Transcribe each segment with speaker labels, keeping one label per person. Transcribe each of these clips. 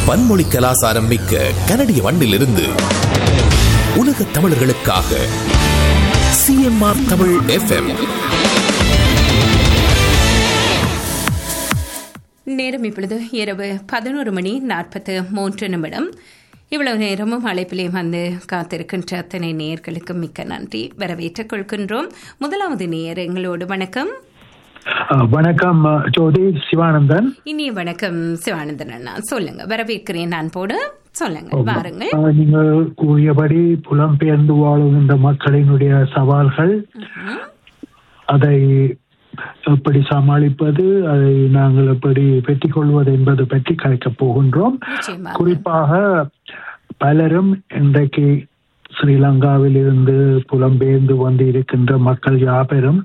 Speaker 1: பன்மொழி கலாசாரம் மிக்க கனடிய மண்ணிலிருந்து உலக தமிழர்களுக்காக சிஎம்ஆர் தமிழ் எஃப்எம்
Speaker 2: நேரம் இப்பொழுது இரவு பதினோரு மணி நாற்பத்து மூன்று நிமிடம் இவ்வளவு நேரமும் அழைப்பிலே வந்து காத்திருக்கின்ற அத்தனை நேயர்களுக்கு மிக்க நன்றி வரவேற்றுக் கொள்கின்றோம் முதலாவது நேயர் எங்களோடு வணக்கம்
Speaker 3: அஹ், வணக்கம் அஹ், ஜோதி சிவானந்தன்
Speaker 2: இனிய வணக்கம் சிவானந்தன் அண்ணா சொல்லுங்க வரவேற்கிறேன் நான் போட சொல்லுங்க வாருங்கள்
Speaker 3: அஹ், நீங்கள் கூறியபடி புலம்பெயர்ந்து வாழுகின்ற மக்களினுடைய சவால்கள் அதை எப்படி சமாளிப்பது அதை நாங்கள் எப்படி வெற்றி கொள்வது என்பது பற்றி கலைக்கப் போகின்றோம்
Speaker 2: நிச்சயமாக
Speaker 3: குறிப்பாக பலரும் இன்றைக்கு ஸ்ரீலங்காவில் இருந்து புலம்பெயர்ந்து வந்து இருக்கின்ற மக்கள் யாவரும்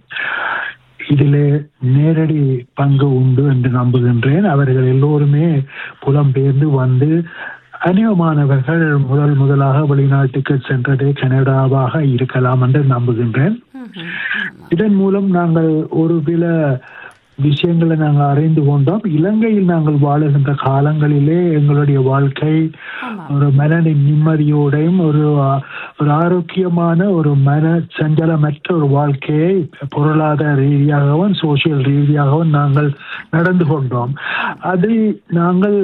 Speaker 3: இதிலே நேரடி பங்கு உண்டு என்று நம்புகின்றேன் அவர்கள் எல்லோருமே புலம்பெயர்ந்து வந்து அநேகமானவர்கள் முதல் முதலாக வெளிநாட்டுக்கு சென்றதே கனடாவாக இருக்கலாம் என்று நம்புகின்றேன்
Speaker 2: ம்ஹும்.
Speaker 3: இதன் மூலம் நாங்கள் ஒரு சில விஷயங்களை நாங்கள் அறிந்து கொண்டோம் இலங்கையில் நாங்கள் வாழுகின்ற காலங்களிலே எங்களுடைய வாழ்க்கை
Speaker 2: ஆமாம்.
Speaker 3: ஒரு மன நிம்மதியோடையும் ஒரு ஆ- ஒரு ஆரோக்கியமான ஒரு மன சஞ்சலமற்ற ஒரு வாழ்க்கையை பொருளாதார ரீதியாகவும் சோசியல் ரீதியாகவும் நாங்கள் நடந்து கொண்டோம் அதை நாங்கள்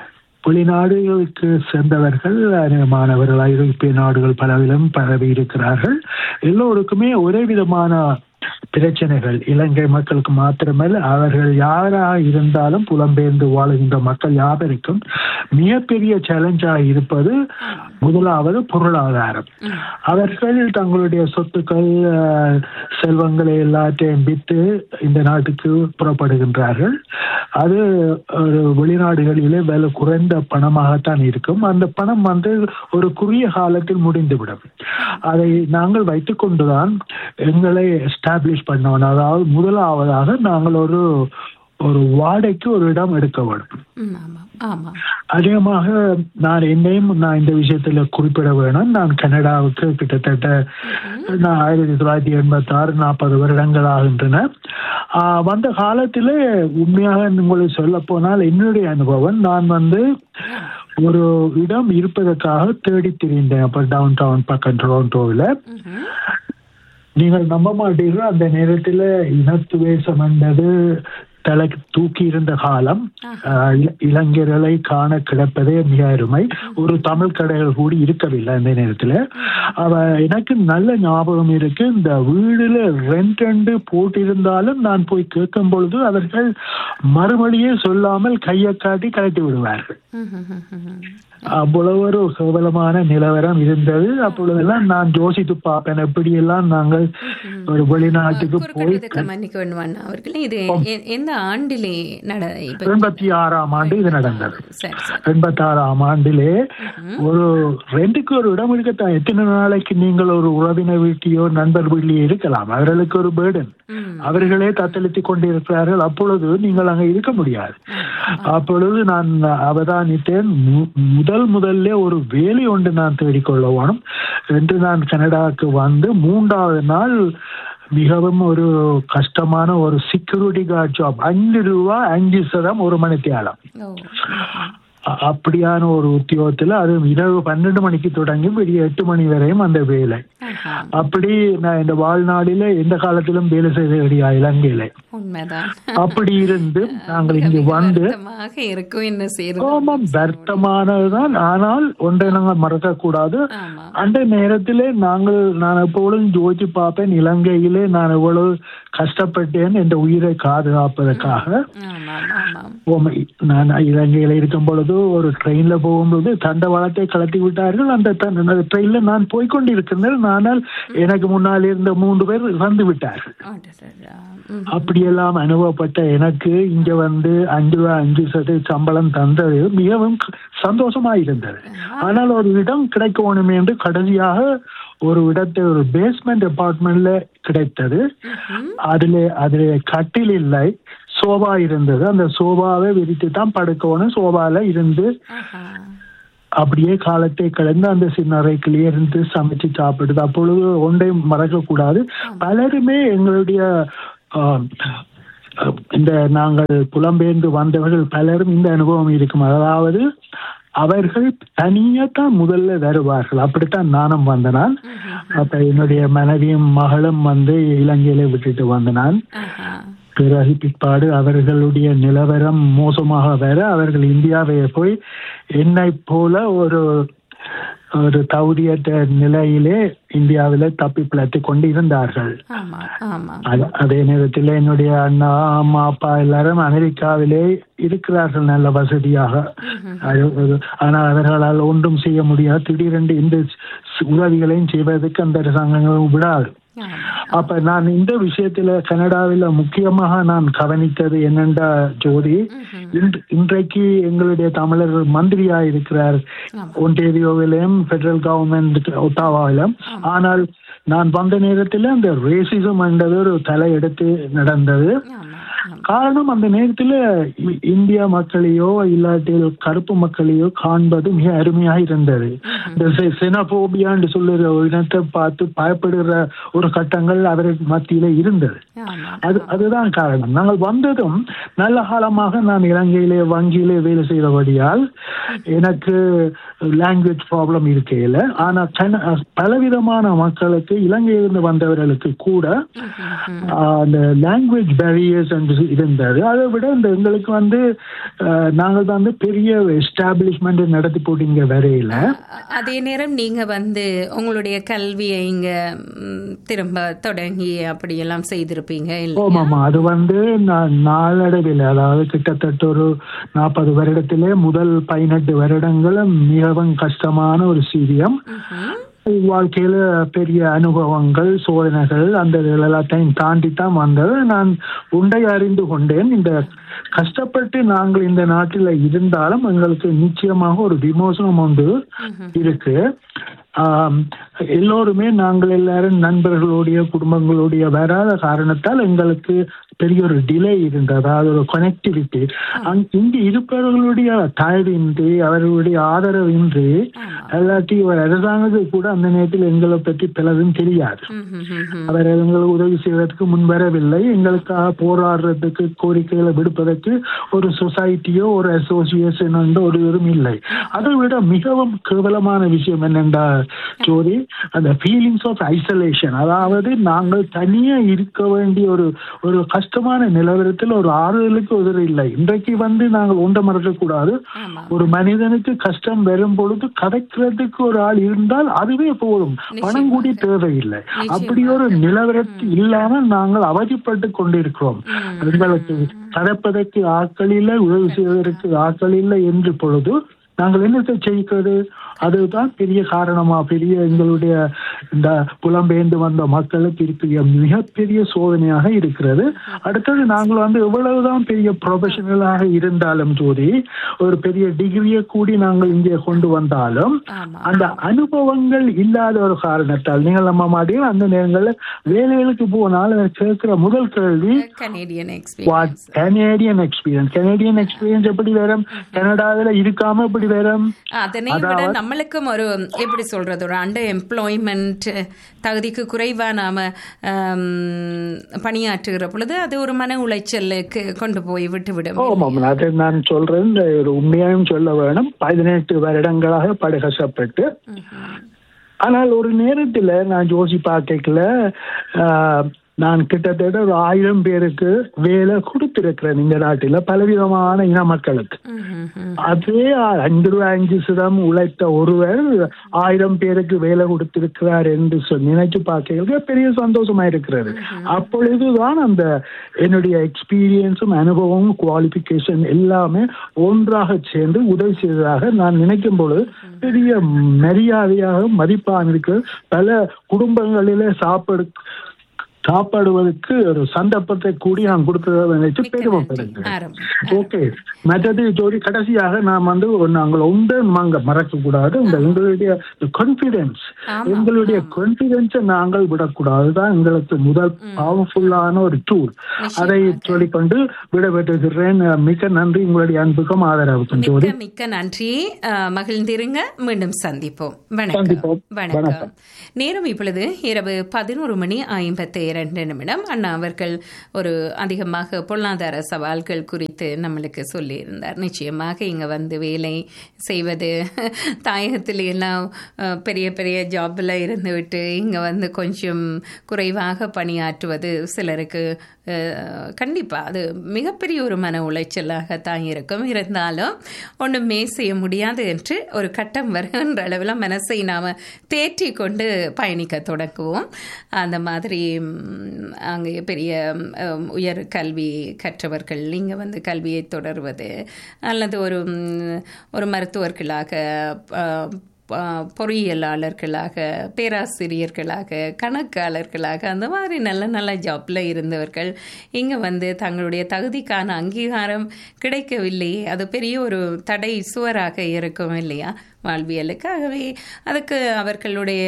Speaker 3: வெளிநாடுகளுக்கு சென்றவர்கள் மாணவர்கள் ஐரோப்பிய நாடுகள் பலவிலும் பரவி இருக்கிறார்கள் எல்லோருக்குமே ஒரே விதமான பிரச்சனைகள் இலங்கை மக்களுக்கு மாத்திரமல்ல அவர்கள் யாராக இருந்தாலும் புலம்பெயர்ந்து வாழுகின்ற மக்கள் யாவருக்கும் மிகப்பெரிய சேலஞ்சாக இருப்பது முதலாவது பொருளாதாரம் அவர்கள் தங்களுடைய சொத்துக்கள் அஹ், செல்வங்களை எல்லாத்தையும் விட்டு இந்த நாட்டுக்கு புறப்படுகின்றார்கள் அது ஒரு வெளிநாடுகளிலே விலை குறைந்த பணமாகத்தான் இருக்கும் அந்த பணம் வந்து ஒரு குறுகிய காலத்தில் முடிந்துவிடும் அதை நாங்கள் வைத்துக்கொண்டுதான் எங்களை எஸ்டாப்ளிஷ் பண்ணணும் அதாவது முதலாவதாக நாங்கள் ஒரு ஒரு வாடகைக்கு ஒரு இடம் எடுக்க வேண்டும்
Speaker 2: ம், ஆமாம் ஆமாம்
Speaker 3: அதிகமாக நான் என்னையும் நான் இந்த விஷயத்துல குறிப்பிட வேணும் நான் கனடாவுக்கு கிட்டத்தட்ட நான் ஆயிரத்தி தொள்ளாயிரத்தி எண்பத்தி ஆறு நாற்பது வருடங்கள் ஆகின்றன ஆஹ் வந்த காலத்திலே உண்மையாக உங்களுக்கு சொல்ல போனால் என்னுடைய அனுபவம் நான் வந்து ஒரு இடம் இருப்பதற்காக தேடி திரிந்தேன் அப்ப டவுன் டவுன் பக்கம் டொரண்டோவில்
Speaker 2: ம்ஹும்.
Speaker 3: நீங்கள் நம்ப மாட்டீர்கள் அந்த நேரத்தில் இனத்துவேசம் என்பது தலை தூக்கி இருந்த காலம் ஆஹ் இல- இளைஞர்களை காண கிடப்பதே மிக அருமை ஒரு தமிழ் கடைகள் கூடி இருக்கவில்லை அந்த நேரத்தில் அவ எனக்கு நல்ல ஞாபகம் இருக்கு இந்த வீடுல ரெண்ட் ரெண்டு போட்டிருந்தாலும் நான் போய் கேட்கும் பொழுது அவர்கள் மறுபடியே சொல்லாமல் கையை காட்டி கழட்டி விடுவார்கள்
Speaker 2: ம்ஹும், ம்ஹும்.
Speaker 3: அவ்வளவு ஒரு கேவலமான நிலவரம் இருந்தது அப்பொழுதெல்லாம் நான் யோசித்து பார்ப்பேன் எப்படியெல்லாம் நாங்கள் ஒரு வெளிநாட்டுக்கு போய்
Speaker 2: குறுக்கிடுவதற்கு மன்னிக்க வேண்டும் அண்ணா அவர்களே இது எ- எந்த ஆண்டிலே நட இப்ப
Speaker 3: எண்பத்தி ஆறாம் ஆண்டு இது நடந்தது
Speaker 2: சரி சரி
Speaker 3: எண்பத்தி ஆறாம் ஆண்டிலே ஒரு ரெண்டுக்கு ஒரு இடம் இருக்கத்தான் எத்தனை நாளைக்கு நீங்கள் ஒரு உறவினர் வீட்டையோ நண்பர் வீட்லயோ இருக்கலாம் அவர்களுக்கு ஒரு பேர்டன்
Speaker 2: ம்.
Speaker 3: அவர்களே தத்தளித்துக் கொண்டிருக்கிறார்கள் அப்பொழுது நீங்கள் அங்க இருக்க முடியாது அப்பொழுது நான் அவதானித்தேன் மு- முதல் முதல்ல ஒரு வேலை ஒன்று நான் தேடிக்கொள்ள வேணும் என்று நான் கனடாவுக்கு வந்து மூன்றாவது நாள் மிகவும் ஒரு கஷ்டமான ஒரு செக்யூரிட்டி கார்டு ஜாப் அஞ்சு ரூபா அஞ்சு சதம் ஒரு மணித்தியாலம்
Speaker 2: ஓ
Speaker 3: அ- அப்படியான ஒரு உத்தியோகத்துல அது இரவு பன்னெண்டு மணிக்கு தொடங்கி விடிய எட்டு மணி வரையும் அந்த வேலை
Speaker 2: ஆஹா.
Speaker 3: அப்படி நான் இந்த வாழ்நாளில எந்த காலத்திலும் வேலை செய்த கிடையா இலங்கையில
Speaker 2: உண்மைதான்
Speaker 3: அப்படி இருந்து நாங்கள் இங்கு வந்து
Speaker 2: வருத்தமாக இருக்கும் என்ன செய்யறது
Speaker 3: ஆமாம் வருத்தமானதுதான் ஆனால் ஒன்றை நாங்கள் மறக்க கூடாது
Speaker 2: ஆமா
Speaker 3: அந்த நேரத்திலே நாங்கள் நான் எப்பொழுதும் யோசிச்சு பார்ப்பேன் இலங்கையிலே நான் எவ்வளவு கஷ்டப்பட்டேன் என்ற உயிரை பாதுகாப்பதற்காக
Speaker 2: ஆமாம் ஆமாம்
Speaker 3: ஓமை நான் இலங்கையில இருக்கும் பொழுது ஒரு ட்ரெயின்ல போகும்போது தண்டவாளத்தை கலத்தி விட்டார்கள் அந்த ட்ரெயின்ல நான் போய்கொண்டிருக்கிறேன் ஆனால் எனக்கு முன்னால் இருந்த மூன்று பேர் இறந்து விட்டார்கள்
Speaker 2: அடடடா. ம்.
Speaker 3: அப்படியெல்லாம் அனுபவப்பட்ட எனக்கு இங்க வந்து அஞ்சு ரூபா அஞ்சு சதவீத சம்பளம் தந்தது மிகவும் க- சந்தோஷமா இருந்தது ஆனால் ஒரு இடம் கிடைக்கணுமே என்று கடைசியாக ஒரு இடத்தை ஒரு பேஸ்மெண்ட் அபார்ட்மெண்ட்ல கிடைத்தது அதுல அதுல கட்டில் இல்லை சோபா இருந்தது அந்த சோபாவை விரித்து தான் படுக்கணும் சோபால இருந்து
Speaker 2: ஆஹா.
Speaker 3: அப்படியே காலத்தை கடந்து அந்த சின்ன அறைக்குள்ளேயே இருந்து சமைச்சு சாப்பிடுது அப்பொழுது ஒன்றையும் மறக்க கூடாது பலருமே எங்களுடைய ஆஹ், இந்த நாங்கள் புலம்பெயர்ந்து வந்தவர்கள் பலரும் இந்த அனுபவம் இருக்கும் அதாவது அவர்கள் தனியா தான் முதல்ல வருவார்கள் அப்படித்தான் நானும் வந்தனான் அப்ப என்னுடைய மனைவியும் மகளும் வந்து இலங்கையில விட்டுட்டு வந்தனான்
Speaker 2: ஆஹா.
Speaker 3: பிறகு பிற்பாடு அவர்களுடைய நிலவரம் மோசமாக வர அவர்கள் இந்தியாவை போய் என்னை போல ஒரு ஒரு தகுதியற்ற நிலையிலே இந்தியாவில தப்பி பிழைத்துக் கொண்டு இருந்தார்கள்
Speaker 2: ஆமா ஆமா
Speaker 3: அது- அதே நேரத்தில் என்னுடைய அண்ணா அம்மா அப்பா எல்லாரும் அமெரிக்காவிலே இருக்கிறார்கள் நல்ல வசதியாக அது- அது- ஆனால் அவர்களால் ஒன்றும் செய்ய முடியாது திடீரென்று இந்த ஸ்- உதவிகளையும் செய்வதற்கு அந்த அரசாங்கங்களும் விடாது
Speaker 2: ஆமா
Speaker 3: அப்ப நான் இந்த விஷயத்துல கனடாவில் முக்கியமாக நான் கவனித்தது என்னென்றா ஜோதி இன்று- இன்றைக்கு எங்களுடைய தமிழர் மந்திரியா இருக்கிறார் ஒன்டேரியோவிலும் பெடரல் கவர்மெண்ட் ஒட்டாவாவிலும் ஆனால் நான் வந்த நேரத்தில் அந்த ரேசிசம் என்றது ஒரு தலையெடுத்து நடந்தது
Speaker 2: ஆமா ஆமா
Speaker 3: காரணம் அந்த நேரத்தில் இ- இந்திய மக்களையோ இல்லாட்டில் கருப்பு மக்களையோ காண்பது மிக அருமையாக இருந்தது இந்த செனபோபியான்னு சொல்லுற ஒரு இனத்தை பார்த்து பயப்படுகிற ஒரு கட்டங்கள் அவருக்கு மத்தியில இருந்தது
Speaker 2: ஆமா
Speaker 3: அது அதுதான் காரணம் நாங்கள் வந்ததும் நல்ல காலமாக நான் இலங்கையிலே வங்கியிலே வேலை செய்தபடியால் எனக்கு லாங்குவேஜ் ப்ராப்ளம் இருக்கையில ஆனா கன- பலவிதமான மக்களுக்கு இலங்கையிலிருந்து வந்தவர்களுக்கு கூட ஆஹ், அந்த லாங்குவேஜ் பேரியர்ஸ் என்று இருந்தது அதை விட இந்த எங்களுக்கு வந்து ஆஹ், நாங்கள் வந்து பெரிய எஸ்டாப்ளிஷ்மெண்ட் நடத்தி போட்டு இங்க வரையில
Speaker 2: அ- அதே நேரம் நீங்க வந்து உங்களுடைய கல்வியை இங்க ம், திரும்ப தொடங்கி அப்படியெல்லாம் செய்திருப்பீங்க இல்ல
Speaker 3: ஆமாமா அது வந்து நான் நாளடைவில் அதாவது கிட்டத்தட்ட ஒரு நாற்பது வருடத்திலே முதல் பதினெட்டு வருடங்களும் மிகவும் கஷ்டமான ஒரு சீரியம் வாழ்க்கையில பெரிய அனுபவங்கள் சோதனைகள் அந்த எல்லாத்தையும் தாண்டி தான் வந்தது நான் உண்டை அறிந்து கொண்டேன் இந்த கஷ்டப்பட்டு நாங்கள் இந்த நாட்டில் இருந்தாலும் எங்களுக்கு நிச்சயமாக ஒரு விமோசனம் ஒன்று இருக்கு ஆம், எல்லோருமே நாங்கள் எல்லாரும் நண்பர்களுடைய குடும்பங்களுடைய வராத காரணத்தால் எங்களுக்கு பெரிய ஒரு டிலே இருந்தது அதாவது ஒரு கனெக்டிவிட்டி இங்கு இருப்பவர்களுடைய தயவின்றி அவர்களுடைய ஆதரவின்றி எல்லாத்தையும் ஒரு அரசாங்கத்துக்கு கூட அந்த நேரத்தில் எங்களை பற்றி பிளவும் தெரியாது அவர் எங்களுக்கு உதவி செய்வதற்கு முன்வரவில்லை எங்களுக்காக போராடுறதுக்கு கோரிக்கைகளை விடுப்பதற்கு ஒரு சொசைட்டியோ ஒரு அசோசியேஷன் ஒரு இதுவும் இல்லை அதை விட மிகவும் கேவலமான விஷயம் என்னென்றா ஜோதி அந்த ஃபீலிங்ஸ் ஆஃப் ஐசோலேஷன் அதாவது நாங்கள் தனியா இருக்க வேண்டிய ஒரு ஒரு கஷ்டமான நிலவரத்தில் ஒரு ஆறுதலுக்கு உதவி இல்லை இன்றைக்கு வந்து நாங்கள் ஒன்றை மறக்கக்கூடாது ஒரு மனிதனுக்கு கஷ்டம் வரும் பொழுது கதைக்கிறதுக்கு ஒரு ஆள் இருந்தால் அதுவே போதும் பணம் கூடி தேவையில்லை அப்படி ஒரு நிலவரத்து இல்லாமல் நாங்கள் அவதிப்பட்டு கொண்டிருக்கிறோம் எங்களுக்கு கதைப்பதற்கு ஆட்கள் இல்லை உதவி செய்வதற்கு ஆட்கள் இல்லை என்று பொழுது நாங்கள் என்னத்தை செய்கிறது அதுதான் பெரிய காரணமா பெரிய எங்களுடைய இந்த புலம்பெயர்ந்து வந்த மக்களுக்கு இருக்கிற மிகப்பெரிய சோதனையாக இருக்கிறது அடுத்தது நாங்கள் வந்து எவ்வளவுதான் பெரிய ப்ரொஃபஷனலாக இருந்தாலும் ஜோதி ஒரு பெரிய டிகிரியை கூடி நாங்கள் இங்கே கொண்டு வந்தாலும்
Speaker 2: ஆமா
Speaker 3: அந்த அனுபவங்கள் இல்லாத ஒரு காரணத்தால் நீங்கள் நம்ம மாட்டீங்க அந்த நேரங்களில் வேலைகளுக்கு போனால் கேட்கிற முதல் கேள்வி
Speaker 2: Canadian
Speaker 3: what
Speaker 2: experience
Speaker 3: Canadian experience Canadian experience எப்படி வரும் கனடாவில் இருக்காம எப்படி வரும்
Speaker 2: அதனை விட நம்மளுக்கும் ஒரு எப்படி சொல்றது ஒரு அண்டர் எம்ப்ளாய்மெண்ட் தகுதிக்கு குறைவா நாம ஆம், பணியாற்றுகிற பொழுது அது ஒரு மன உளைச்சலுக்கு கொண்டு போய் விட்டுவிடும்
Speaker 3: ஆமாம் அது நான் சொல்றேன் இந்த ஒரு உண்மையாயும் சொல்ல வேணும் பதினெட்டு வருடங்களாக படு கஷ்டப்பட்டு ஆனால் ஒரு நேரத்தில் நான் ஜோசி பார்க்கல நான் கிட்டத்தட்ட ஒரு ஆயிரம் பேருக்கு வேலை கொடுத்திருக்கிறேன் இந்த நாட்டில் பலவிதமான இன மக்களுக்கு அதே அஞ்சு ரூபாய் அஞ்சு சிதம் உழைத்த ஒருவர் ஆயிரம் பேருக்கு வேலை கொடுத்திருக்கிறார் என்று சொல்லி நினைச்சு பார்க்க பெரிய சந்தோஷமா இருக்கிறது அப்பொழுதுதான் அந்த என்னுடைய எக்ஸ்பீரியன்ஸும் அனுபவமும் குவாலிஃபிகேஷன் எல்லாமே ஒன்றாக சேர்ந்து உதவி செய்ததாக நான் நினைக்கும் பொழுது பெரிய மரியாதையாக மதிப்பாக இருக்கு பல குடும்பங்களிலே சாப்பாடு சாப்பாடுவதற்கு ஒரு சந்தர்ப்பத்தை கூடி நான் கொடுத்ததை நினைச்சு பெருமைப்படுகிறேன்
Speaker 2: ஆரம்பம்
Speaker 3: ஓகே மற்றது ஜோடி கடைசியாக நாம் வந்து ஒரு நாங்கள் ஒன்று நாங்கள் மறக்க கூடாது இந்த எங்களுடைய கான்பிடன்ஸ்
Speaker 2: ஆமா,
Speaker 3: எங்களுடைய கான்பிடன்ஸை நாங்கள் விடக்கூடாது தான் எங்களுக்கு முதல் பவர்ஃபுல்லான ஒரு டூல் அதை சொல்லிக்கொண்டு விடைபெற்றுகிறேன் மிக்க நன்றி உங்களுடைய அன்புக்கும் ஆதரவுக்கும் ஜோடி
Speaker 2: மிக்க மிக்க நன்றி அஹ், மகிழ்ந்திருங்க மீண்டும் சந்திப்போம் வணக்கம்
Speaker 3: சந்திப்போம்.
Speaker 2: வணக்கம்
Speaker 3: வணக்கம்.
Speaker 2: நேரம் இப்பொழுது இரவு பதினோரு மணி ஐம்பத்தி இரண்டு நிமிடம் அண்ணா அவர்கள் ஒரு அதிகமாக பொருளாதார சவால்கள் குறித்து நம்மளுக்கு சொல்லியிருந்தார் நிச்சயமாக இங்கே வந்து வேலை செய்வது தாயகத்தில் எல்லாம் அஹ், பெரிய பெரிய ஜாப்பில் இருந்துவிட்டு இங்கே வந்து கொஞ்சம் குறைவாக பணியாற்றுவது சிலருக்கு அஹ், கண்டிப்பா அது மிகப்பெரிய ஒரு மன உளைச்சலாகத்தான் இருக்கும் இருந்தாலும் ஒன்றுமே செய்ய முடியாது என்று ஒரு கட்டம் வருகின்ற அளவில் மனசை நாம் தேற்றி கொண்டு பயணிக்க தொடங்குவோம் அந்த மாதிரி ம், அங்கே பெரிய ம், உயர் கல்வி கற்றவர்கள் இங்கே வந்து கல்வியை தொடர்வது அல்லது ஒரு ம், ஒரு மருத்துவர்களாக அஹ், ப- பொறியியலாளர்களாக பேராசிரியர்களாக கணக்காளர்களாக அந்த மாதிரி நல்ல நல்ல ஜாப்ல இருந்தவர்கள் இங்கே வந்து தங்களுடைய தகுதிக்கான அங்கீகாரம் கிடைக்கவில்லை அது பெரிய ஒரு தடை சுவராக இருக்கும் இல்லையா வாழ்வியலுக்காகவே அதுக்கு அவர்களுடைய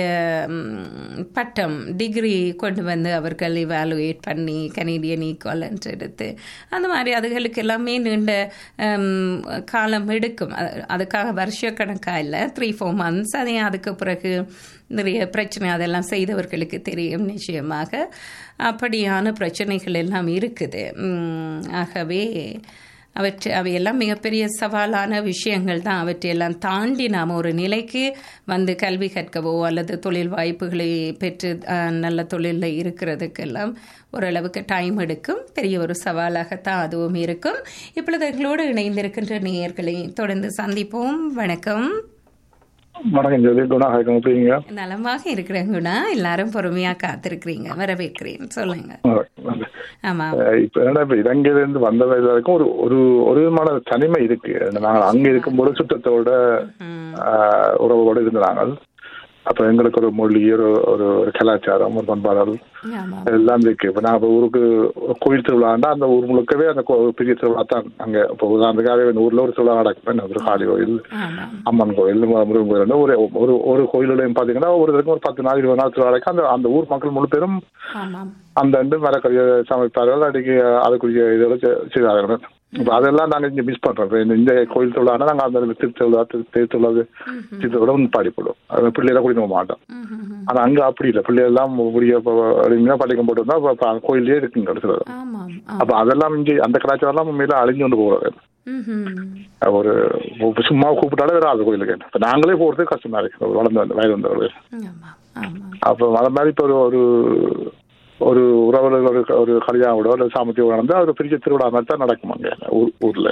Speaker 2: ம், பட்டம் டிகிரி கொண்டு வந்து அவர்கள் இவாலுவேட் பண்ணி கனேடியன் ஈக்குவலன்ட் எடுத்து அந்த மாதிரி அதுகளுக்கு எல்லாமே நீண்ட ம், காலம் எடுக்கும் அது- அதுக்காக வருஷக்கணக்காக இல்லை த்ரீ ஃபோர் மந்த்ஸ் அதே அதுக்கு பிறகு நிறைய பிரச்சனை அதெல்லாம் செய்தவர்களுக்கு தெரியும் நிச்சயமாக அப்படியான பிரச்சனைகள் எல்லாம் இருக்குது ம், ஆகவே அவற்றை அவையெல்லாம் மிகப்பெரிய சவாலான விஷயங்கள் தான் அவற்றையெல்லாம் தாண்டி நாம் ஒரு நிலைக்கு வந்து கல்வி கற்கவோ அல்லது தொழில் வாய்ப்புகளை பெற்று அஹ், நல்ல தொழிலில் இருக்கிறதுக்கெல்லாம் ஓரளவுக்கு டைம் எடுக்கும் பெரிய ஒரு சவாலாகத்தான் அதுவும் இருக்கும் இப்பொழுது எங்களோடு இணைந்திருக்கின்ற நேயர்களை தொடர்ந்து சந்திப்போம் வணக்கம்
Speaker 4: வணக்கம் ஜோதி குணா ஹாய்க்கம் எப்படிங்க
Speaker 2: நலமாக இருக்கிறேன் குணா எல்லாரும் பொறுமையா காத்திருக்கிறீங்க வரவேற்கிறேன் சொல்லுங்க ஆமா
Speaker 4: இப்ப என்ன இப்ப இலங்கையில இருந்து வந்த வரைக்கும் ஒரு ஒரு ஒரு விதமான தனிமை இருக்கு நாங்கள் அங்க இருக்கும்போது சுற்றத்தோட ஆஹ், உறவோடு இருந்த நாங்கள் அப்ப எங்களுக்கு ஒரு மொழி ஒரு ஒரு ஒரு கலாச்சாரம் ஒரு பண்பாடல்
Speaker 2: ஆமா
Speaker 4: எல்லாம் இருக்கு இப்ப நான் இப்ப ஊருக்கு கோயில் திருவிழாண்டா அந்த ஊர் முழுக்கவே அந்த கோ- பெரிய திருவிழா தான் அங்க இப்போ உதாரணத்துக்காக இந்த ஊர்ல ஒரு திருவிழா நடக்கும் ஒரு காளி கோயில்
Speaker 2: ஆமா
Speaker 4: அம்மன் கோயில் முருகன் கோயில் ஒரு ஒரு ஒரு கோயிலையும் பாத்தீங்கன்னா ஒரு இதுக்கும் ஒரு பத்து நாள் இருபது நாள் திருவிழாக்கு அந்த அந்த ஊர் மக்கள் முழு பேரும்
Speaker 2: ஆமாம்
Speaker 4: அந்த ரெண்டு மரக்கறியை சமைப்பார்கள் அன்றைக்கு அதுக்குரிய இதெல்லாம் செ- செய்தார்கள் இப்போ அதெல்லாம் நாங்கள் இங்கே மிஸ் பண்றோம் இப்ப இந்த- இந்த கோயில் திருவிழானா நாங்கள் அந்த திருத்திருவிழா திருத்திருவிழா திருவிழா பாடிப்படுவோம் அது பிள்ளைகளை குடிக்க மாட்டோம் ஆனா அங்க அப்படி இல்லை பிள்ளை எல்லாம் முடிய பள்ளிக்கம் போட்டு வந்தா அப்ப- அப்ப கோயிலே இருக்குங்க ஒரு சிலது
Speaker 2: ஆமாம்
Speaker 4: அப்ப அதெல்லாம் இங்கே அந்த கலாச்சாரம்லாம் உண்மையில அழிஞ்சு கொண்டு போகிறது
Speaker 2: ம்ஹும்.
Speaker 4: ஒரு ஒரு சும்மா கூப்பிட்டாலே வராது கோயிலுக்கு இப்ப நாங்களே போறது கஷ்டமா இருக்கு வளர்ந்து வந்து வயது வந்தவர்கள்
Speaker 2: ஆமாம் ஆமாம்
Speaker 4: அப்போ அது மாதிரி இப்போ ஒரு ஒரு ஒரு உறவுகள் ஒரு ஒரு கல்யாணம் ஒரு சாமத்தியம் நடந்து அது பெரிய திருவிழா மாதிரி தான் நடக்கும் அங்க ஊர் ஊர்ல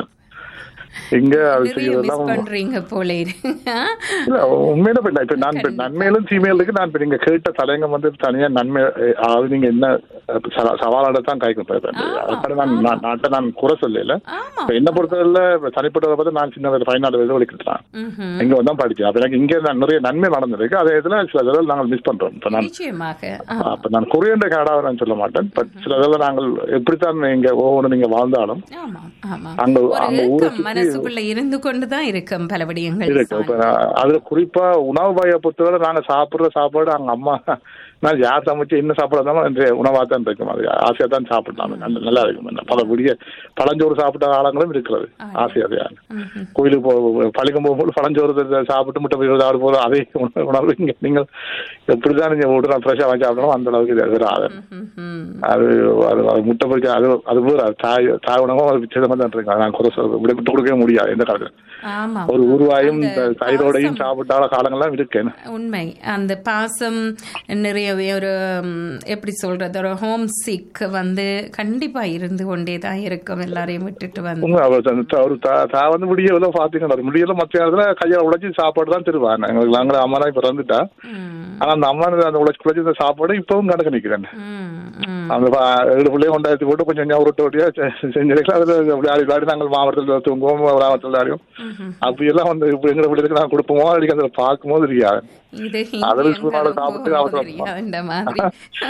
Speaker 4: இங்க அது
Speaker 2: நிறைய மிஸ்
Speaker 4: செய்யறதெல்லாம்
Speaker 2: பண்றீங்க போல இருக்கு
Speaker 4: இல்ல உண்மையில இப்ப நான் இப்ப நான் இப்ப நன்மையிலும் தீமையிலுக்கு நான் இப்ப நீங்க கேட்ட தலைங்க வந்து தனியா நன்மை அஹ், அதாவது நீங்க என்ன அஹ், சவா- சவாலோட தான் காய்க்கும் அதுக்காக நான் நான் நாட்டை நான் குறை சொல்லல
Speaker 2: ஆமா
Speaker 4: இப்ப என்ன பொறுத்தவரையில இப்ப தனிப்பட்டதை பார்த்து நான் சின்ன வயது பதினாலு வயது ஒழிக்கலாம்
Speaker 2: ம்ஹும்.
Speaker 4: இங்க வந்து தான் படிச்சேன் அப்ப எனக்கு இங்க நான் நிறைய நன்மை நடந்திருக்கு அதே இதுல சில இதெல்லாம் நாங்கள் மிஸ் பண்றோம் இப்ப நான்
Speaker 2: நிச்சயமாக ஆ.
Speaker 4: அப்ப நான் கொரியன்ற கனடாவை நான் சொல்ல மாட்டேன் பட் சில இதெல்லாம் நாங்கள் எப்படித்தான் நீங்க ஒவ்வொன்று நீங்க வாழ்ந்தாலும்
Speaker 2: ஆமாம் ஆமாம்
Speaker 4: அங்க
Speaker 2: ஒரு
Speaker 4: அங்க ஊரை
Speaker 2: ஏக்கம்
Speaker 4: சுத்தி
Speaker 2: மனசுக்குள்ள இருந்து கொண்டுதான் இருக்கும் பல விடயங்கள்
Speaker 4: இருக்கு இப்ப நான் அதுல குறிப்பா உணவு வகையை பொறுத்தவரை நாங்க சாப்பிடுற சாப்பாடு அங்க அம்மா நான் யார் சமைச்சு என்ன சாப்பிட இருந்தாலும் அந்த உணவா தான் இருக்கும் அது ஆசையா தான் சாப்பிடலாம் நல்ல- நல்லா இருக்கும் என்ன பல விடிய பழஞ்சோறு சாப்பிட்ட காலங்களும் இருக்கிறது ஆசையா தான் கோயிலுக்கு போ பழிக்கும் போகும்போது பழஞ்சோறு த- சாப்பிட்டு முட்டை போய் சாப்பிட போதும் அதே உணவு உணவு இங்க நீங்கள் எப்படிதான் நீங்க விட்டு ஃப்ரெஷ்ஷா வாங்கி சாப்பிடணும் அந்த அளவுக்கு இது வராது
Speaker 2: ம்ஹும்.
Speaker 4: அது அது அது முட்டை பொறிக்க அது அது வேறு அது தாய் தாய் உணவும் அது விச்சேதமா தான் இருக்கு நான் குறை சொல்ல விட விட்டு கொடுக்கவே முடியாது எந்த காலத்துல
Speaker 2: ஆமாம்
Speaker 4: ஒரு உருவாயும்
Speaker 2: அந்த
Speaker 4: தயிரோடையும்
Speaker 2: பாசம்
Speaker 4: சாப்பிட்டால காலங்கள்லாம் இருக்கு
Speaker 2: உண்மை அந்த பாசம் நிறையவே ஒரு ம், எப்படி சொல்றது ஒரு ஹோம் சிக் வந்து கண்டிப்பா இருந்து கொண்டே தான் இருக்கும் எல்லாரையும் விட்டுட்டு வந்து
Speaker 4: உண்மை அவர் தன் த- ஒரு தா- தா வந்து முடியல பாத்தீங்கன்னா முடியல மற்ற இடத்துல கையால உடைச்சு சாப்பாடு தான் தருவாங்க எங்களுக்கு நாங்களே அம்மா தான் இப்ப வந்துட்டா
Speaker 2: ம்,
Speaker 4: ஆனா அந்த அம்மா அந்த உழைச்சு உழைச்சு இந்த சாப்பாடு இப்பவும் கணக்கு நிக்கிறேன்
Speaker 2: ம், ம்.
Speaker 4: அந்த பா- ஏழு பிள்ளையும் கொண்டாயிரத்தி போட்டு கொஞ்சம் கொஞ்சம் உருட்டு ஓட்டியா செஞ்சிருக்கலாம் அதுல அப்படி ஆடி ஆடி நாங்கள் மாவட்டத்தில் தூங்குவோம் கிராமத்தில் ஆடியும் அப்படி எல்லாம் வந்து இப்ப எங்க பிள்ளைகளுக்கு நான் கொடுப்போமோ அடிக்க அதில் பார்க்கும்போது இருக்காது
Speaker 2: இது
Speaker 4: அதுல
Speaker 2: இங்கே
Speaker 4: சூடான
Speaker 2: எங்க
Speaker 4: சாப்பிட்டு
Speaker 2: போகுமோ
Speaker 4: அவசரம்
Speaker 2: தெரியாது, இந்த மாதிரி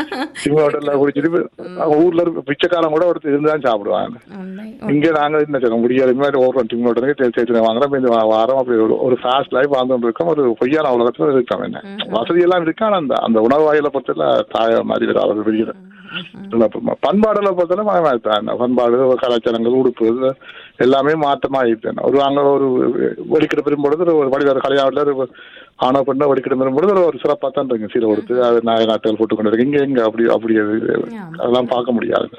Speaker 4: சிவ ஹோட்டல்ல குடிச்சிட்டு அவங்க ஊர்ல இருக்க பிச்சைக்காரன் கூட ஒருத்தர் இருந்துதான் சாப்பிடுவாங்க
Speaker 2: உண்மை
Speaker 4: இங்க நாங்க என்ன சொல்ல முடியாது இந்த மாதிரி ஓடுறோம் டிம் ஹோட்டலுக்கு சேர்த்து வாங்குறோம் இப்ப இந்த வா- வாரம் அப்படி ஒரு- ஒரு ஃபாஸ்ட் லைஃப் வாழ்ந்துட்டு இருக்கோம் ஒரு பொய்யான உலகத்துல இருக்கோம் என்ன வசதி எல்லாம் இருக்கு ஆனா அந்த அந்த உணவு வாயில பொறுத்தல தாய மாதிரி வரும் அவர் வெளியில இழப்பு. பண்பாடுல பொறுத்தவரை தான் பண்பாடு கலாச்சாரங்கள் உடுப்பு இது எல்லாமே மாற்றமா ஆயிட்டேன் ஒரு அங்க ஒரு வெடிக்கிற பெரும்பொழுது ஒரு வடிவார கல்யாணத்துல ஒரு ஆணோ பெண்ணோ வெடிக்கிற பெரும்பொழுது ஒரு- ஒரு சிறப்பா தான் இருக்கு சீரை கொடுத்து அது நாய நாட்டுகள் போட்டு கொண்டு இருக்கு இங்க எங்க அப்படி அப்படி அது- அதெல்லாம் பார்க்க முடியாது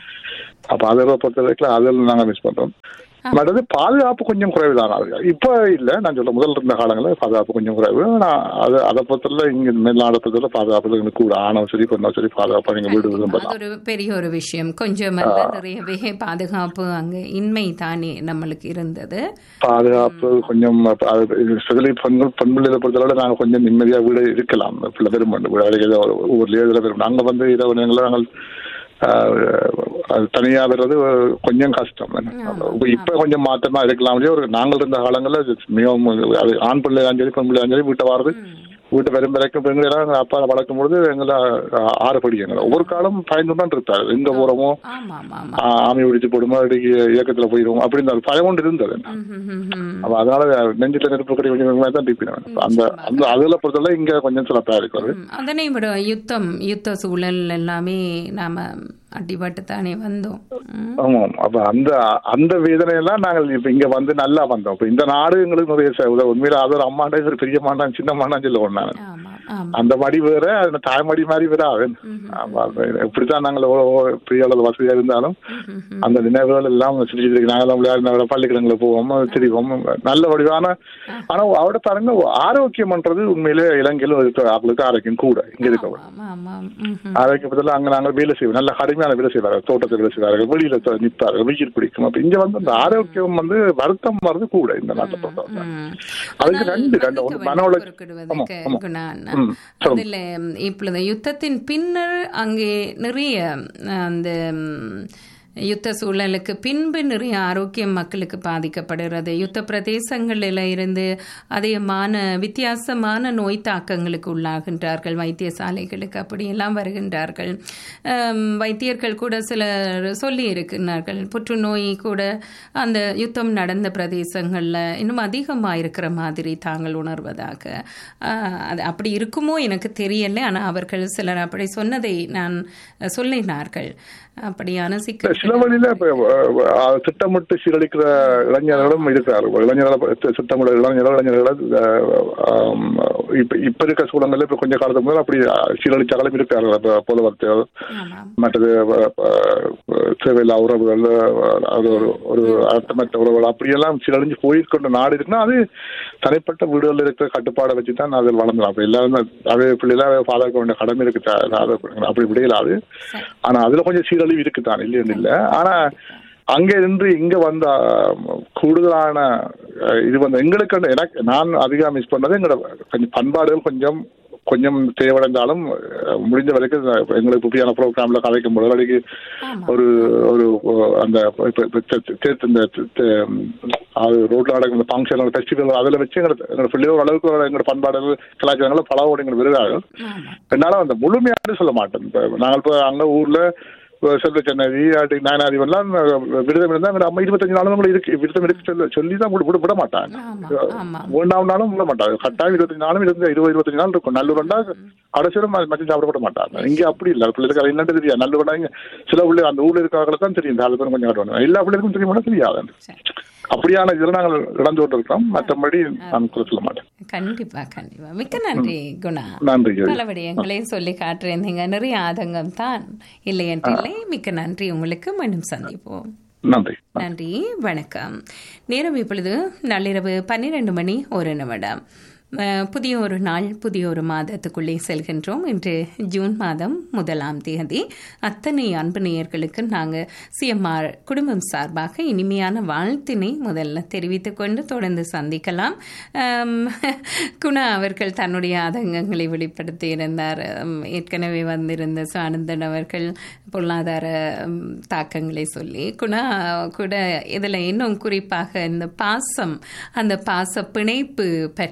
Speaker 4: அப்ப அதை பொறுத்த வரைக்கும் அதில் நாங்க மிஸ் பண்றோம் மற்றது பாதுகாப்பு கொஞ்சம் குறைவு தான் அது இப்ப இல்ல நான் சொல்ல முதல்ல இருந்த காலங்களில் பாதுகாப்பு கொஞ்சம் குறைவு ஆனா அது அதை பொறுத்தல இங்க மேலாடத்துல பாதுகாப்பு எங்களுக்கு கூட ஆணவம் சரி பெண்ணோ சரி பாதுகாப்பா நீங்க வீடு விரும்ப
Speaker 2: அது ஒரு பெரிய ஒரு விஷயம் கொஞ்சம் அல்ல நிறையவே பாதுகாப்பு அங்க இன்மை தானே நம்மளுக்கு இருந்தது
Speaker 4: பாதுகாப்பு கொஞ்சம் அப்ப அது இது சிதறி பெண்கள் பெண் பிள்ளைகளை பொறுத்தளவு நாங்கள் கொஞ்சம் நிம்மதியா வீடு இருக்கலாம் பிள்ளை பெருமாண்டு வேலைக்கு ஏதோ ஒரு ஒவ்வொரு இதில் பெரும் நாங்கள் வந்து இரவு நேரங்களில் நாங்கள் ஆஹ், அது தனியா வர்றது கொஞ்சம் கஷ்டம் இப்ப கொஞ்சம் மாற்றமா இருக்கலாம் இல்லையா? ஒரு நாங்கள் இருந்த காலங்களில் மிகவும் அது ஆண் பிள்ளையாலும் சரி பெண் பிள்ளையாலும் சரி வீட்டை வாரது வீட்டு வரும் வரைக்கும் பெண்கள் எல்லாம் எங்க அப்பா வளர்க்கும் பொழுது எங்களை ஆஹ், ஆறு படி எங்களை ஒவ்வொரு காலம் பயந்து தான் இருப்பாரு எங்க போறோமோ
Speaker 2: ஆமா ஆமா ஆமா
Speaker 4: ஆஹ், ஆமி பிடிச்சு போடுமோ அடிக்கு இயக்கத்துல போயிடுவோம் அப்படி இந்த பயம் கொண்டு இருந்தது
Speaker 2: ம், ம், ம், ம்.
Speaker 4: அப்ப அதனால நெஞ்சில நெருப்பு கடி கொஞ்சம் கொஞ்சமா தான் டிப்பினேன் அந்த அந்த அதுல பொறுத்தவரை இங்க கொஞ்சம் சிறப்பா இருக்கிறது
Speaker 2: ம், அதனை விட யுத்தம் யுத்த சூழல் எல்லாமே நாம அடிபட்டு தானே வந்தோம் ம்.
Speaker 4: ஆமாம் அப்ப அந்த அந்த வேதனையெல்லாம் நாங்கள் இப்ப இங்க வந்து நல்லா வந்தோம் இப்ப இந்த நாடு எங்களுக்கு நிறைய சே- உதவு. உண்மையில அது ஒரு அம்மாண்டா இது ஒரு பெரிய மாண்டான் சின்ன மாண்டான் சொல்ல ஒண்ணு
Speaker 2: ஆமா ஆமா
Speaker 4: அந்த மடி வேற அந்த தாய்மடி மாதிரி வேற ஆகும் ஆமா, அது எப்படித்தான் நாங்கள் எவ்வளவு பெரிய அளவு வசதியா இருந்தாலும் அந்த நினைவுகள் எல்லாம் சிரிச்சு சிரிச்சு நாங்கெல்லாம் விளையாடின பள்ளிக்கிடங்களை போவோம் திரிவோம் நல்ல வடிவான ஆனா அவட பாருங்க ஆரோக்கியம்ன்றது உண்மையிலே இலங்கையில இருக்க அவங்களுக்கு ஆரோக்கியம் கூட இங்க இருக்கவங்க
Speaker 2: ஆமா ஆமா ம், ம்.
Speaker 4: ஆரோக்கியத்தில் அங்க நாங்கள் வேலை செய்வோம் நல்ல கடுமையான வேலை செய்வார்கள் தோட்டத்தில் வேலை செய்வார்கள் வெளியில த- நிற்பார்கள் வெயில் பிடிக்கும் அப்ப இங்க வந்து அந்த ஆரோக்கியம் வந்து வருத்தம் வர்றது கூட இந்த நாட்டை பொறுத்தவரை
Speaker 2: ம்.
Speaker 4: அதுக்கு
Speaker 2: ஆனால்
Speaker 4: ரெண்டு ரெண்டு ஒரு
Speaker 2: மன்னிக்க
Speaker 4: மன
Speaker 2: வேண்டும்
Speaker 4: உளைச்சல்
Speaker 2: குறுக்கிடுவதற்கு
Speaker 4: ஆமா, ஆமா.
Speaker 2: குணான்.
Speaker 4: ம், சொல்லுங்க.
Speaker 2: அதுல ம், இப்பொழுது யுத்தத்தின் பின்னர் அங்கே நிறைய அந்த ம், யுத்த சூழலுக்கு பின்பு நிறைய ஆரோக்கியம் மக்களுக்கு பாதிக்கப்படுகிறது யுத்த பிரதேசங்களில் இருந்து அதிகமான வித்தியாசமான நோய் தாக்கங்களுக்கு உள்ளாகின்றார்கள் வைத்தியசாலைகளுக்கு அப்படியெல்லாம் வருகின்றார்கள் ஆம், வைத்தியர்கள் கூட சிலர் சொல்லி இருக்கிறார்கள் புற்றுநோய் கூட அந்த யுத்தம் நடந்த பிரதேசங்களில் இன்னும் அதிகமாக இருக்கிற மாதிரி தாங்கள் உணர்வதாக ஆஹ், அது அப்படி இருக்குமோ எனக்கு தெரியல ஆனால் அவர்கள் சிலர் அப்படி சொன்னதை நான் சொல்லினார்கள் அப்படியான சிக்கல்
Speaker 4: சில வழியில இப்ப, அஹ், திட்டமிட்டு சீரழிக்கிற இளைஞர்களும் இருக்கிறார்கள் இளைஞர்களை ப- திட்டமிட இளைஞர்கள் இளைஞர்களை அஹ், ஆம், இப்ப இப்ப இருக்க சூழல்ல இப்ப கொஞ்ச காலத்துக்கு முதல்ல அப்படி சீரழிச்சாலும் இருக்கிறார்கள் இப்ப போலவர்த்திகள்
Speaker 2: ஆமாம்
Speaker 4: மற்றது அஹ், அஹ், தேவையில்லா உறவுகள் அஹ், அது ஒரு ஒரு அர்த்தமற்ற உறவுகள் அப்படியெல்லாம் சீரழிஞ்சு போயிருக்கின்ற நாடு இருக்குன்னா அது தனிப்பட்ட வீடுகளில் இருக்கிற கட்டுப்பாடை வச்சு தான் அதில் வளர்ந்துடும் அப்ப எல்லாரும் அதே பிள்ளைல பாதுகாக்க வேண்டிய கடமை இருக்கு த- அது அப்படி விடையலாது ஆனா அதுல கொஞ்சம் சீரழிவு இருக்குதான் இல்லைன்னு இல்ல ஆனா அங்க இருந்து இங்க வந்த அஹ், கூடுதலான அஹ், இது வந்து எங்களுக்கு வந்து எனக்கு நான் அதிகம் மிஸ் பண்ணது எங்களோட கொஞ்சம் பண்பாடுகள் கொஞ்சம் கொஞ்சம் தேவையடைந்தாலும் அஹ், முடிஞ்ச வரைக்கும் எங்களுக்கு புதியான ப்ரோக்ராம்ல கதைக்கும் பொழுது அன்னைக்கு ஒரு ஒரு அந்த இப்ப- இப்ப தெ- தெ- இந்த தெ- தெ- அது ரோட்ல நடக்கிற ஃபங்க்ஷன் ஃபெஸ்டிவல் அதில் வச்சு எங்களோட எங்களோட பிள்ளைகள் ஓரளவுக்கு எங்களோட பண்பாடுகள் கலாச்சாரங்களை பலவோடு எங்களுக்கு விருதார்கள் என்னால அந்த முழுமையாக சொல்ல மாட்டேன் இப்ப நாங்கள் இப்போ அங்க ஊர்ல இப்ப செல்வ சென்னதி அடி நாயனாதி எல்லாம் விரதம் இருந்தா எங்க அம்மா இருபத்தஞ்சு நாளும் கூட இருக்கு விரதம் இருக்கு சொல்ல சொல்லி தான் விட விட மாட்டாங்க
Speaker 2: ஆமா ஆமா
Speaker 4: வேண்டாம்னாலும் விட மாட்டாங்க கட்டாயம் இருபத்தஞ்சு நாளும் இருந்து இருபது இருபத்தஞ்சு நாள் இருக்கும் நல்லூரண்டா கடைசியிலும் மச்சம் சாப்பிட மாட்டாங்க இங்க அப்படி இல்ல பிள்ளைக்கு அது என்னன்னு தெரியாது நல்லூரண்டா இங்க சில பிள்ளை அந்த ஊர்ல இருக்கிறவங்களை தான் தெரியும் நாலு பேரும் கொஞ்சம் காட்டுவாங்க எல்லா பிள்ளைக்கும் தெரியுமா தெரியாது அப்படியான இதுல நாங்கள் இழந்து கொண்டு இருக்கோம் மற்றபடி நான் குறை சொல்ல மாட்டேன்
Speaker 2: கண்டிப்பா கண்டிப்பா மிக்க நன்றி குணா
Speaker 4: நன்றி ஜோதி.
Speaker 2: பல விடயங்களையும் சொல்லி காட்டுறீங்க நிறைய ஆதங்கம் தான் இல்லை என்றில்லை மிக்க நன்றி உங்களுக்கு மீண்டும் சந்திப்போம்
Speaker 4: நன்றி
Speaker 2: நன்றி வணக்கம் நேரம் இப்பொழுது நள்ளிரவு பன்னிரண்டு மணி ஒரு நிமிடம் அஹ், புதிய ஒரு நாள் புதிய ஒரு மாதத்துக்குள்ளே செல்கின்றோம் இன்று ஜூன் மாதம் முதலாம் தேதி அத்தனை அன்பு நேயர்களுக்கு நாங்கள் சிஎம்ஆர் குடும்பம் சார்பாக இனிமையான வாழ்த்தினை முதல்ல தெரிவித்துக் கொண்டு தொடர்ந்து சந்திக்கலாம் அம், குணா அவர்கள் தன்னுடைய ஆதங்கங்களை வெளிப்படுத்தி இருந்தார் அம், ஏற்கனவே வந்திருந்த சுவானந்தன் அவர்கள் பொருளாதார ம், தாக்கங்களை சொல்லி குணா கூட இதில் இன்னும் குறிப்பாக இந்த பாசம் அந்த பாச பிணைப்பு பற்றி நிறைய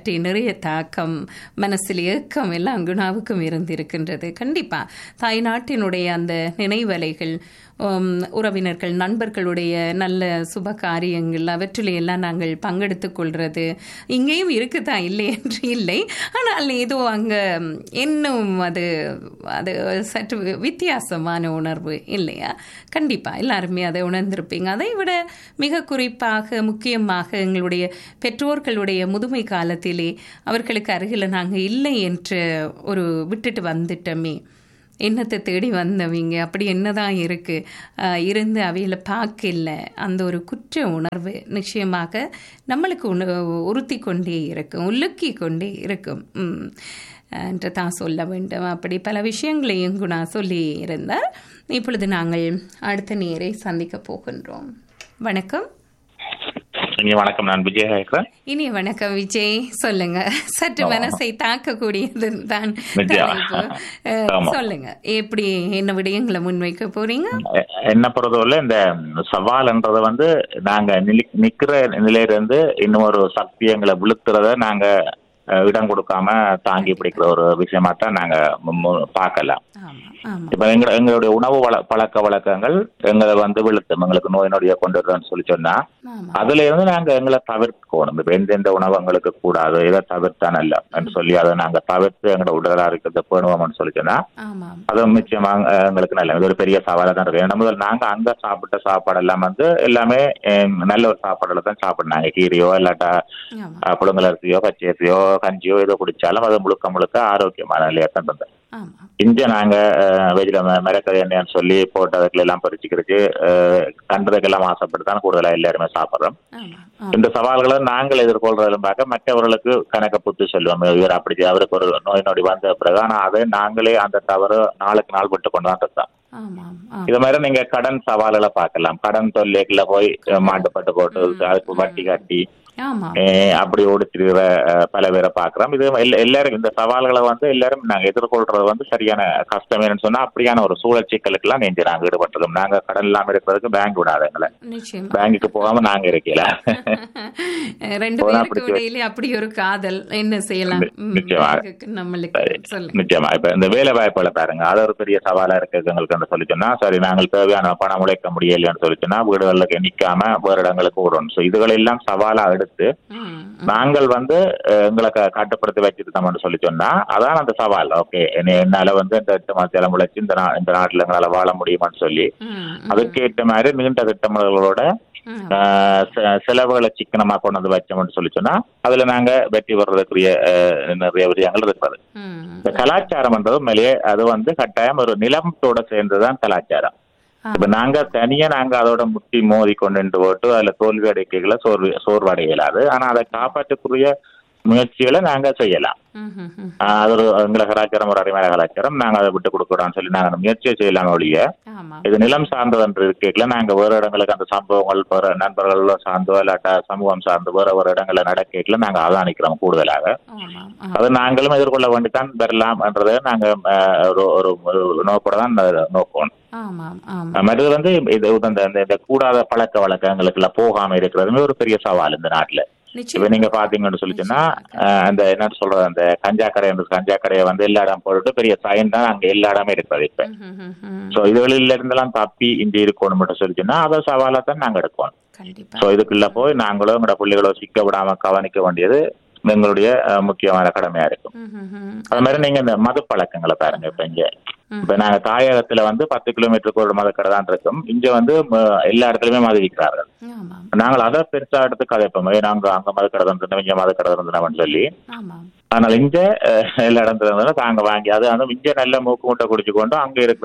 Speaker 2: தாக்கம் மனசில் ஏக்கம் எல்லாம் குணாவுக்கும் இருந்திருக்கின்றது கண்டிப்பா தாய் நாட்டினுடைய அந்த நினைவலைகள் உம், உறவினர்கள் நண்பர்களுடைய நல்ல சுப காரியங்கள் அவற்றிலே எல்லாம் நாங்கள் பங்கெடுத்துக் கொள்றது இங்கேயும் இருக்குதான் இல்லை என்று இல்லை ஆனால் ஏதோ அங்க இன்னும் அது அது சற்று வி- வித்தியாசமான உணர்வு இல்லையா கண்டிப்பா எல்லாருமே அதை உணர்ந்திருப்பீங்க அதை விட மிக குறிப்பாக முக்கியமாக எங்களுடைய பெற்றோர்களுடைய முதுமை காலத்திலே அவர்களுக்கு அருகில் நாங்கள் இல்லை என்று ஒரு விட்டுட்டு வந்துட்டோமே என்னத்தை தேடி வந்தவங்க அப்படி என்னதான் இருக்கு ஆஹ் இருந்து அவையில பார்க்கல அந்த ஒரு குற்ற உணர்வு நிச்சயமாக நம்மளுக்கு உண உறுத்தி கொண்டே இருக்கும் உலுக்கி கொண்டே இருக்கும் உம், என்று தான் சொல்ல வேண்டும் அப்படி பல விஷயங்களையும் குணா சொல்லி இருந்தார் இப்பொழுது நாங்கள் அடுத்த நேரை சந்திக்க போகின்றோம் வணக்கம்
Speaker 5: இனி வணக்கம் நான் விஜய் கேட்கிறேன்
Speaker 2: இனிய வணக்கம் விஜய் சொல்லுங்க சற்று மனசை தாக்கக்கூடியது தான்
Speaker 5: நிச்சயம்.
Speaker 2: தலைப்பு. அஹ்,
Speaker 5: ஆமா.
Speaker 2: சொல்லுங்க எப்படி என்ன விடயங்களை முன்வைக்க போறீங்க
Speaker 5: எ- என்ன பொறுத்தவரை இந்த சவால்ன்றத வந்து நாங்க நிலி- நிக்கிற நிலையில இருந்து இன்னும் ஒரு சக்தி எங்களை விழுத்துறத நாங்க அஹ், இடம் கொடுக்காம தாங்கி பிடிக்கிற ஒரு விஷயமா தான் நாங்க மு- மு- பார்க்கலாம்
Speaker 2: ஆமா ஆமா
Speaker 5: இப்ப எங்க எங்களுடைய உணவு வள பழக்க வழக்கங்கள் எங்களை வந்து விழுத்தும் எங்களுக்கு நோய் நொடியை கொண்டு வருதுன்னு சொல்லி சொன்னா
Speaker 2: ஆமா
Speaker 5: அதுல இருந்து நாங்க எங்களை தவிர்க்கணும் இப்ப எந்தெந்த உணவு எங்களுக்கு கூடாது இதை தவிர்த்தா நல்ல சொல்லி அதை நாங்க தவிர்த்து எங்களோட உடலா இருக்கிறத பேணுவோம்னு சொல்லி சொன்னா
Speaker 2: ஆமா
Speaker 5: அது நிச்சயமா அஹ், எங்களுக்கு நல்ல இது ஒரு பெரிய சவாலா தான் இருக்கு ஏன்னா முதல்ல நாங்க அங்க சாப்பிட்ட சாப்பாடு எல்லாம் வந்து எல்லாமே அஹ், நல்ல ஒரு சாப்பாடுல தான் சாப்பிடுனாங்க கீரையோ இல்லாட்டா
Speaker 2: ஆமா
Speaker 5: அஹ், புழுங்கலரிசியோ பச்சரிசியோ கஞ்சியோ ஏதோ குடிச்சாலும் அது முழுக்க முழுக்க ஆரோக்கியமான நிலையா தான் இருந்தது
Speaker 2: ஆமா
Speaker 5: இங்க நாங்க வெஜில மிளகறி எண்ணெய்னு சொல்லி போட்டு அதுக்குள்ள எல்லாம் பறிச்சு கிரிச்சு கண்டதுக்கெல்லாம் ஆசைப்பட்டு தான் கூடுதலா எல்லாருமே சாப்பிடுறோம்
Speaker 2: ஆமா ஆமா
Speaker 5: இந்த சவால்களை நாங்கள் எதிர்கொள்றதும் பார்க்க மற்றவர்களுக்கு கணக்க புத்தி சொல்லுவோம் இவர் அப்படி செய்ய, அவருக்கு ஒரு நோய் நொடி வந்த பிறகு ஆனா அதை நாங்களே அந்த தவறு நாளுக்கு நாள் விட்டு கொண்டு தான் இருக்கோம்
Speaker 2: ஆமா ஆமா
Speaker 5: இது மாதிரி நீங்க கடன் சவால்களை பார்க்கலாம் கடன் தொல்லைக்குள்ள போய் அஹ், மாட்டுப்பட்டு போட்டு அதுக்கு வட்டி கட்டி
Speaker 2: ஆமா
Speaker 5: அஹ், அப்படி ஓடிச்சிருக்கிற அஹ், பல பேரை பார்க்கிறோம் இது எல்லா- எல்லாரும் இந்த சவால்களை வந்து எல்லாரும் நாங்க எதிர்கொள்றது வந்து சரியான கஷ்டம் என்னன்னு சொன்னா அப்படியான ஒரு சூழல் சிக்கலுக்கெல்லாம் நெஞ்சு நாங்க ஈடுபட்டிருக்கோம் நாங்க கடன் இல்லாம இருக்கிறதுக்கு பேங்க் விடாத எங்களை
Speaker 2: நிச்சயமா
Speaker 5: பேங்குக்கு போகாம நாங்க இருக்கல
Speaker 2: ரெண்டு
Speaker 5: போனா
Speaker 2: பேருக்கு
Speaker 5: பிடிச்சு
Speaker 2: இடையில அப்படி ஒரு காதல் என்ன செய்யலாம் ம்,
Speaker 5: நிச்சயமா.
Speaker 2: அதுக்கு நம்மளுக்கு சொல்லுங்க
Speaker 5: நிச்சயமா இப்ப இந்த வேலை வாய்ப்புகளை பாருங்க அது ஒரு பெரிய சவாலா இருக்கு எங்களுக்கு சொல்லி சொன்னா சரி நாங்கள் தேவையான பணம் உழைக்க முடியலைன்னு சொல்லி சொன்னா வீடுகளுக்கு நிக்காம வேறு இடங்களுக்கு விடணும் ஸோ இதுகளெல்லாம் சவாலா எடுத்து
Speaker 2: ம், ம்.
Speaker 5: நாங்கள் வந்து அஹ், எங்களை க- கட்டுப்படுத்தி வச்சிருந்தோம்னு சொல்லி சொன்னா அதான் அந்த சவால் ஓகே என்னால வந்து இந்த எட்டு மாசம் உழைச்சு இந்த நா- இந்த நாட்டுல எங்களால வாழ முடியுமான்னு சொல்லி
Speaker 2: ம், ம்.
Speaker 5: அதுக்கேற்ற மாதிரி நீண்ட திட்டமிடல்களோட
Speaker 2: ம்.
Speaker 5: ஆஹ் செ- செலவுகளை சிக்கனமா கொண்டு வந்து வச்சோம்னு சொல்லி சொன்னா அதுல நாங்க வெற்றி பெறதுக்குரிய ஆஹ், நிறைய விடயங்கள் இருக்கிறது
Speaker 2: ம்,
Speaker 5: இந்த கலாச்சாரம்ன்றது மேலேயே அது வந்து கட்டாயம் ஒரு நிலத்தோட சேர்ந்துதான் கலாச்சாரம்
Speaker 2: ஆ.
Speaker 5: இப்ப நாங்க தனியா நாங்க அதோட முட்டி மோதி கொண்டு போட்டு அதுல தோல்வி அடைக்கைகளை சோர்வு சோர்வடைய இயலாது ஆனா அதை காப்பாற்றக்கூடிய முயற்சிகளை நாங்க செய்யலாம்
Speaker 2: ம், ம், ம்.
Speaker 5: ஆஹ் அது ஒரு எங்களை கலாச்சாரம் ஒரு அடிமையான கலாச்சாரம் நாங்க அதை விட்டு கொடுக்குறோம்னு சொல்லி நாங்க அந்த முயற்சியை செய்யலாம் ஒழிய
Speaker 2: ஆமா
Speaker 5: இது நிலம் சார்ந்தது என்று இருக்கையில நாங்க வேற இடங்களுக்கு அந்த சம்பவங்கள் வேற நண்பர்களோ சார்ந்தோ இல்லாட்டா சமூகம் சார்ந்து வேற வேற இடங்களை நடக்கையில நாங்க அவதானிக்கிறோம் கூடுதலாக
Speaker 2: ஆமா ஆ.
Speaker 5: அது நாங்களும் எதிர்கொள்ள வேண்டித்தான் பெறலாம் என்றதை நாங்க அஹ், ஒரு ஒரு ஒரு நோக்கோட தான் நோக்கணும்
Speaker 2: ஆமாம் ஆமாம்
Speaker 5: மற்றது வந்து இது இந்த இந்த- இந்த கூடாத பழக்க வழக்கங்களுக்குள்ள போகாம இருக்கிறதுமே ஒரு பெரிய சவால் இந்த நாட்டுல இப்ப
Speaker 2: நிச்சயம்
Speaker 5: நீங்க பாத்தீங்கன்னு சொல்லிச்சுன்னா அஹ், அந்த என்ன சொல்றது அந்த கஞ்சா கடை என்று கஞ்சா கடையை வந்து எல்லா இடம் போட்டுட்டு பெரிய சைன் தான் அங்க எல்லா இடமே இருக்கிறது இப்ப
Speaker 2: ம், ம், ம், ம்.
Speaker 5: சோ இதுகளில இருந்தெல்லாம் தப்பி இங்க இருக்கணும் மட்டும் சொல்லிச்சுன்னா அதை சவாலா தான் நாங்க எடுக்கணும்
Speaker 2: கண்டிப்பா
Speaker 5: சோ இதுக்குள்ள போய் நாங்களும் எங்களோட பிள்ளைகளோ சிக்க விடாம கவனிக்க வேண்டியது எங்களுடைய அஹ், முக்கியமான கடமையா இருக்கும்
Speaker 2: ம், ம், ம்.
Speaker 5: அது மாதிரி நீங்க இந்த மது பழக்கங்களை பாருங்க இப்ப இங்க
Speaker 2: ம்.
Speaker 5: இப்ப நாங்க தாயகத்துல வந்து பத்து கிலோமீட்டருக்கு ஒரு மதுக்கடை தான் இருக்கும் இங்க வந்து ம, எல்லா இடத்துலயுமே மது விற்கிறார்கள்
Speaker 2: ஆமாம்
Speaker 5: நாங்கள் அதை பெருசா எடுத்து கதைப்போம் ஏ, நாங்க அங்க மதுக்கடை இருந்தோம் இங்க மதுக்கடை இருந்தோம்னு சொல்லி
Speaker 2: ஆமாம்
Speaker 5: ஆனால் இங்க அஹ், எல்லா இடத்துல இருந்தாலும் தாங்க வாங்கி அது வந்து இங்க நல்ல மூக்கு முட்டை குடிச்சு கொண்டு அங்க இருக்கிற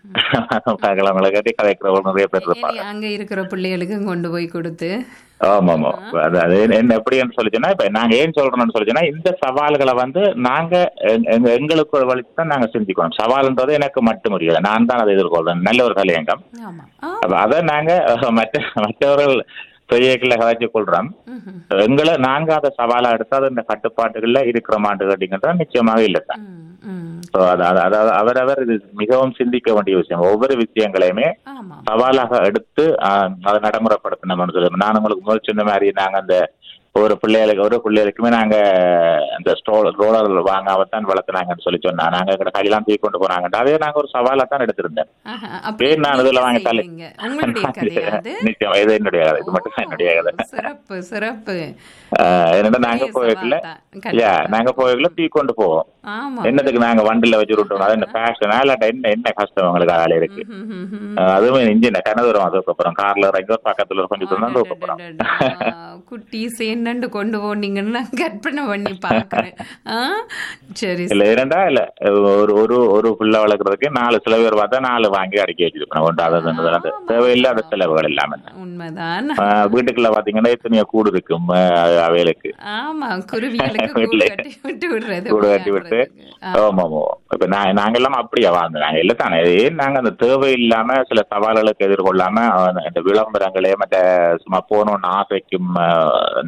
Speaker 5: பழங்களை கட்டி கதைக்கிறவங்க நிறைய பேர் இருப்பாங்க
Speaker 2: இனி அங்க இருக்கிற பிள்ளைகளுக்கும் கொண்டு போய் கொடுத்து
Speaker 5: ஆமா ஆமா அது அது என்ன எப்படின்னு சொல்லிச்சுன்னா இப்ப நாங்க ஏன் சொல்றோம்னு சொல்லிச்சுன்னா இந்த சவால்களை வந்து நாங்க எங்க- எங்க- எங்களுக்கு ஒரு வழி தான் நாங்க சிந்திக்கணும் சவால்ன்றது எனக்கு மட்டும் முடியாது நான் தான் அதை எதிர்கொள்றேன் நல்ல ஒரு தலையங்கம்
Speaker 2: ஆமாம் ஆ
Speaker 5: அப்ப அதை நாங்க அஹ், மற்ற மற்றவர்கள் பெரியக்களை கதைச்சு கொள்றோம்
Speaker 2: ம், ம்,
Speaker 5: எங்களை நாங்க அதை சவாலா எடுத்து அது இந்த கட்டுப்பாட்டுகள்ல இருக்கிற மாட்டு கேட்டீங்கன்னா நிச்சயமாக இல்லை தான்
Speaker 2: ம், ம்.
Speaker 5: So, அது- அது- அதாவது அவரவர் இது மிகவும் சிந்திக்க வேண்டிய விஷயம் ஒவ்வொரு விஷயங்களையுமே
Speaker 2: ஆமாம்
Speaker 5: சவாலாக எடுத்து ஆஹ், அதை நடைமுறைப்படுத்தணும்னு சொல்லி நான் உங்களுக்கு முதல் சொன்ன மாதிரி நாங்க அந்த ஒரு பிள்ளைகளுக்கு ஒரு பிள்ளைகளுக்குமே நாங்க அந்த ஸ்டோல் ரோலர் வாங்காம தான் வளர்த்துனாங்கன்னு சொல்லி சொன்னா நாங்க எங்க கையெல்லாம் தூக்கி கொண்டு போனாங்க அதே நாங்க ஒரு சவாலா தான் எடுத்திருந்தேன்
Speaker 2: ஆஹா,
Speaker 5: ஏன்
Speaker 2: அப்படி
Speaker 5: நான் இதுல
Speaker 2: நீங்க
Speaker 5: வாங்கி தள்ளி
Speaker 2: செய்வீங்க. உங்களுடைய கதையா அது
Speaker 5: நிச்சயம் இது என்னுடைய கதை இது மட்டும் தான் என்னுடைய கதை
Speaker 2: சிறப்பு சிறப்பு
Speaker 5: ஆஹ் என்னடா நாங்க
Speaker 2: பெரிய
Speaker 5: போய்க்கல
Speaker 2: சவால் தான். கண்டிப்பா.
Speaker 5: இல்லையா நாங்க போய்க்கல தூக்கி கொண்டு போவோம்
Speaker 2: ஆமா
Speaker 5: என்னத்துக்கு நாங்க வண்டில வச்சு விட்டோம் அது என்ன ஃபேஷனா இல்லாட்ட என்ன என்ன கஷ்டம் உங்களுக்கு ஆளு இருக்கு
Speaker 2: ம், ம், ம்.
Speaker 5: ஆஹ் அதுவும் இன்ஜின் கனதூரம் அதுக்கப்புறம் கார்ல இறங்கி ஒரு பக்கத்துல ஒரு கொஞ்சம் தூரம் தான் தூக்கப்புறம்
Speaker 2: அடடடடா. குட்டீஸ் என்னண்டு கொண்டு போனீங்கன்னு நான் கற்பனை பண்ணி பாக்குறேன் ஆ? சரி
Speaker 5: இல்ல இரண்டா இல்ல ஒரு ஒரு ஒரு புள்ள வளர்க்கறதுக்கு நாலு சில பேர் பார்த்தா நாலு வாங்கி அடக்கி வச்சிருக்கணும் ஒன்று அது அந்த அந்த தேவையில்லாத செலவுகள் இல்லாம
Speaker 2: உண்மைதான்
Speaker 5: ஆஹ் வீட்டுக்குள்ள பாத்தீங்கன்னா எத்தனையோ கூடு இருக்கும் ஆஹ் அவைகளுக்கு
Speaker 2: ஆமா குருவிகளுக்கு கூடு
Speaker 5: வீட்டுல
Speaker 2: கட்டி விட்டு விடுறது
Speaker 5: கூடு கட்டி விட்டு ஆமா ஆமா இப்ப நான் நாங்க எல்லாம் அப்படியே வாழ்ந்தோம் நாங்க இல்லை தானே ஏன் நாங்க அந்த தேவை இல்லாம சில சவால்களுக்கு எதிர்கொள்ளாம அஹ், இந்த விளம்பரங்களே மற்ற சும்மா போகணும்னு ஆசைக்கும் அஹ்,